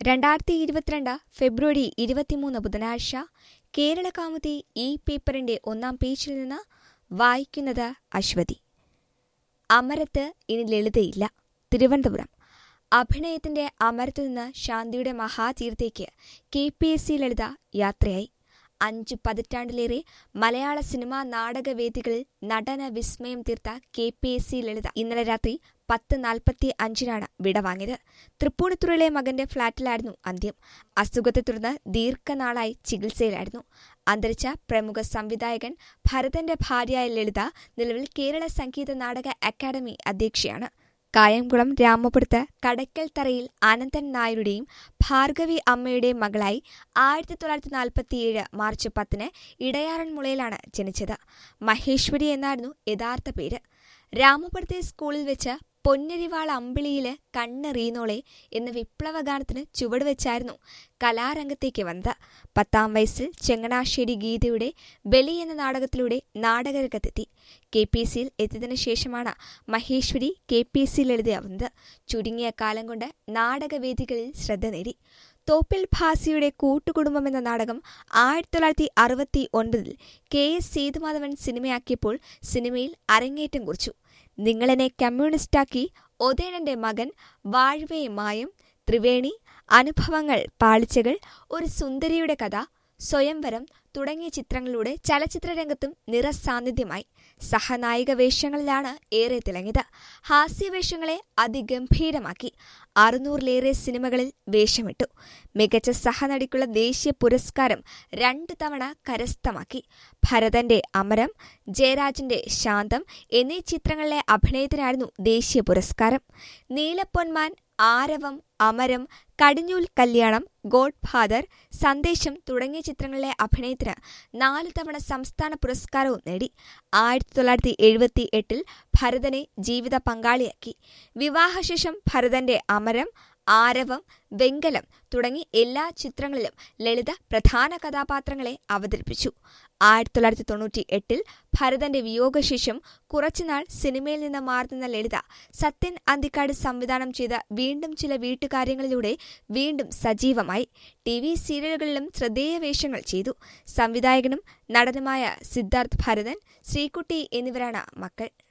രണ്ടായിരത്തി ഇരുപത്തിരണ്ട് ഫെബ്രുവരി ഇരുപത്തിമൂന്ന് ബുധനാഴ്ച കേരള കൗമുദി ഈ പേപ്പറിന്റെ ഒന്നാം പേജിൽ നിന്ന് വായിക്കുന്നത് അശ്വതി അമരത്ത് ഇനി ലളിതയില്ല തിരുവനന്തപുരം അഭിനയത്തിന്റെ അമരത്തു നിന്ന് ശാന്തിയുടെ മഹാതീരത്തേക്ക് K P S C Lalitha യാത്രയായി അഞ്ചു പതിറ്റാണ്ടിലേറെ മലയാള സിനിമാ നാടകവേദികളിൽ നടന വിസ്മയം തീർത്ത K P S C Lalitha ഇന്നലെ രാത്രി പത്ത് നാൽപ്പത്തി അഞ്ചിനാണ് വിടവാങ്ങിയത് തൃപ്പൂണിത്തുറയിലെ മകന്റെ ഫ്ളാറ്റിലായിരുന്നു അന്ത്യം അസുഖത്തെ തുടർന്ന് ദീർഘനാളായി ചികിത്സയിലായിരുന്നു അന്തരിച്ച പ്രമുഖ സംവിധായകൻ ഭരതന്റെ ഭാര്യയായ ലളിത നിലവിൽ കേരള സംഗീത നാടക അക്കാദമി അധ്യക്ഷയാണ് കായംകുളം രാമപുരത്ത് കടക്കൽ തറയിൽ അനന്തൻ നായരുടെയും ഭാർഗവി അമ്മയുടെയും മകളായി ആയിരത്തി തൊള്ളായിരത്തി നാൽപ്പത്തിയേഴ് മാർച്ച് പത്തിന് ഇടയാറന്മുളയിലാണ് ജനിച്ചത് മഹേശ്വരി എന്നായിരുന്നു യഥാർത്ഥ പേര് രാമപുരത്തെ സ്കൂളിൽ വെച്ച് പൊന്നരിവാൾ അമ്പിളിയില് കണ്ണെറിയുന്നോളെ എന്ന വിപ്ലവഗാനത്തിന് ചുവടുവെച്ചായിരുന്നു കലാരംഗത്തേക്ക് വന്നത് പത്താം വയസ്സിൽ ചെങ്ങണാശ്ശേരി ഗീതയുടെ ബലി എന്ന നാടകത്തിലൂടെ നാടകരംഗത്തെത്തി കെ പി എസ് സിയിൽ എത്തിയതിനു ശേഷമാണ് Maheswari K P S C ലളിതയാവുന്നത് ചുരുങ്ങിയ കാലം കൊണ്ട് നാടകവേദികളിൽ ശ്രദ്ധ നേടി തോപ്പിൽ ഭാസിയുടെ കൂട്ടുകുടുംബം എന്ന നാടകം ആയിരത്തി തൊള്ളായിരത്തി അറുപത്തി ഒൻപതിൽ കെ എസ് സേതുമാധവൻ സിനിമയാക്കിയപ്പോൾ സിനിമയിൽ അരങ്ങേറ്റം കുറിച്ചു നിങ്ങളെന്നെ കമ്മ്യൂണിസ്റ്റാക്കി ഒതേണന്റെ മകൻ വാഴ്വേ മായം ത്രിവേണി അനുഭവങ്ങൾ പാളിച്ചകൾ ഒരു സുന്ദരിയുടെ കഥ സ്വയംവരം തുടങ്ങിയ ചിത്രങ്ങളിലൂടെ ചലച്ചിത്രരംഗത്തും നിറസാന്നിധ്യമായി സഹനായിക വേഷങ്ങളിലാണ് ഏറെ തിളങ്ങിയത് ഹാസ്യവേഷങ്ങളെ അതിഗംഭീരമാക്കി അറുന്നൂറിലേറെ സിനിമകളിൽ വേഷമിട്ടു മികച്ച സഹനടിക്കുള്ള ദേശീയ പുരസ്കാരം രണ്ടു തവണ കരസ്ഥമാക്കി ഭരതന്റെ അമരം ജയരാജന്റെ ശാന്തം എന്നീ ചിത്രങ്ങളിലെ അഭിനയത്തിനായിരുന്നു ദേശീയ പുരസ്കാരം നീലപ്പൊന്മാൻ ആരവം അമരം കടിഞ്ഞൂൽ കല്യാണം ഗോഡ് ഫാദർ സന്ദേശം തുടങ്ങിയ ചിത്രങ്ങളിലെ അഭിനയത്തിന് നാല് തവണ സംസ്ഥാന പുരസ്കാരവും നേടി ആയിരത്തി തൊള്ളായിരത്തി എഴുപത്തി എട്ടിൽ ഭരതനെ ജീവിത പങ്കാളിയാക്കി വിവാഹശേഷം ഭരതന്റെ അമരം ആരവം വെങ്കലം തുടങ്ങി എല്ലാ ചിത്രങ്ങളിലും ലളിത പ്രധാന കഥാപാത്രങ്ങളെ അവതരിപ്പിച്ചു ആയിരത്തി തൊള്ളായിരത്തി തൊണ്ണൂറ്റി എട്ടിൽ ഭരതന്റെ വിയോഗശേഷം കുറച്ചുനാൾ സിനിമയിൽ നിന്ന് മാറുന്ന ലളിത സത്യൻ അന്തിക്കാട് സംവിധാനം ചെയ്ത വീണ്ടും ചില വീട്ടുകാര്യങ്ങളിലൂടെ വീണ്ടും സജീവമായി ടി വി സീരിയലുകളിലും ശ്രദ്ധേയ വേഷങ്ങൾ ചെയ്തു സംവിധായകനും നടനുമായ സിദ്ധാർത്ഥ് ഭരതൻ ശ്രീകുട്ടി എന്നിവരാണ് മക്കൾ